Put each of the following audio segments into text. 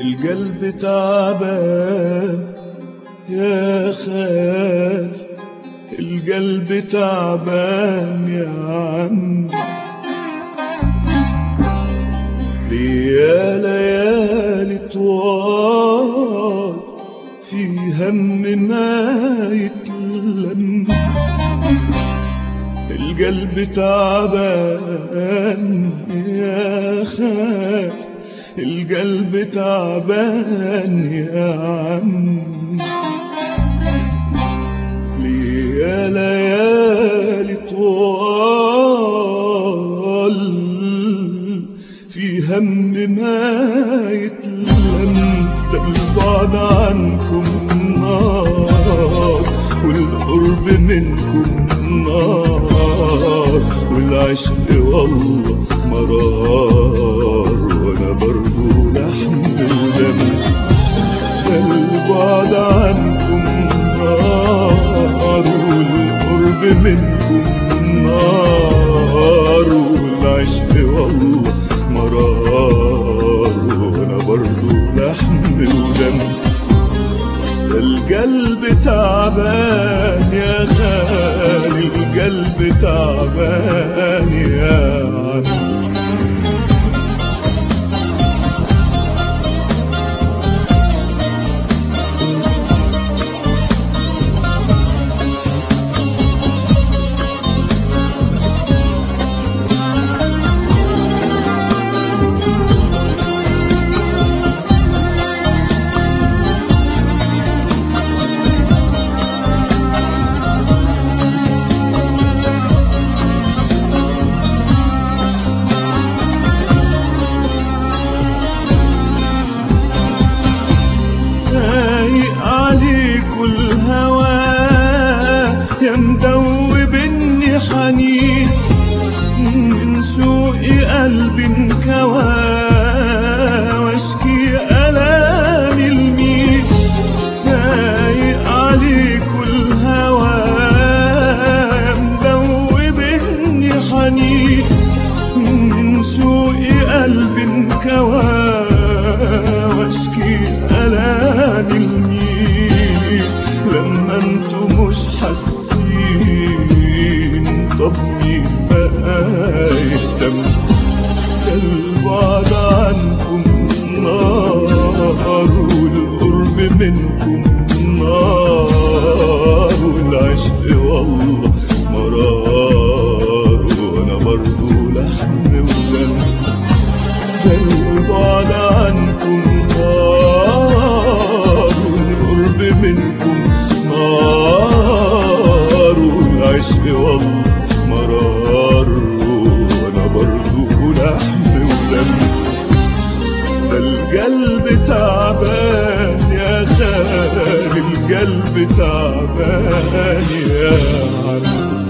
القلب تعبان يا خال القلب تعبان يا عم يا ليالي طوال في هم ما يتلم القلب تعبان يا خال القلب تعبان يا عم يا ليالي طوال في هم ما يتلم ده البعد عنكم نار والقرب منكم نار والعشق والله مرار وانا برضو لحم ودم ده البعد عنكم نار والقرب منكم نار والعشق والله مرار وانا برضو لحم ودم ده القلب تعبان يا خالي القلب تعبان يا عم سايق عليك الهوى يا مدوبني حنين من سوء قلبي انكوى واشكي الامي لمين سايق عليك الهوى يا مدوبني حنين من سوء قلبي انكوى واشكي الامي لمين لما انتوا مش حاسين طب مين بقى يهتم ده البعد عنكم نار والقرب منكم نار والعشق والله مرار وانا برضو لحم ودم ده البعد عنكم نار والقرب منكم نار والعشق والله مرار وانا برضو لحم ودم ده القلب تعبان يا خال القلب تعبان يا عم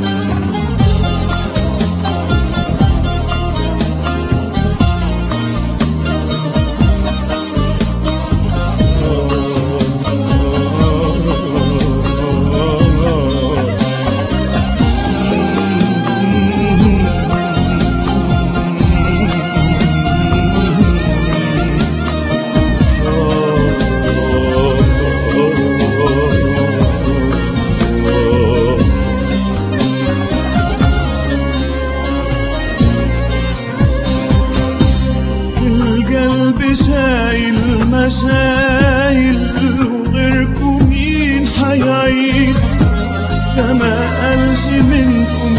القلب شايل مشايل وغيركم مين حيعيد ده ما قالش منكم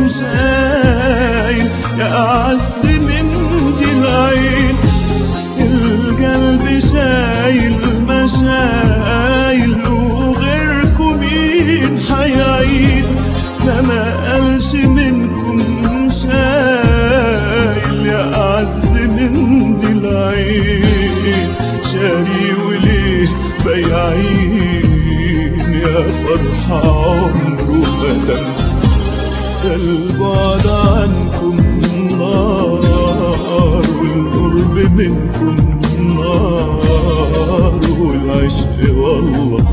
شايل يا أعز من دي العين القلب شايل مشايل وغيركم مين حيعيد ده ما قالش منكم شايل يا أعز من دي العين شاري وليه بياعين يا فرحة عمره بدل البعد عنكم نار والقرب منكم نار والعشق والله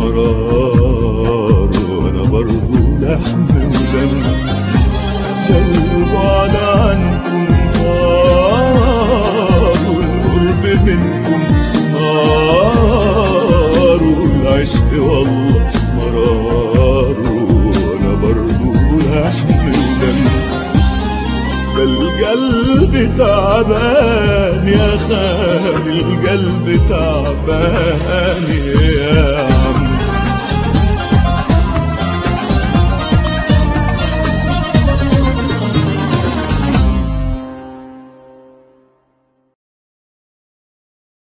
مرار وانا برضو لحم ودم ده البعد عنكم نار والقرب منكم نار يا خالي القلب تعبان يا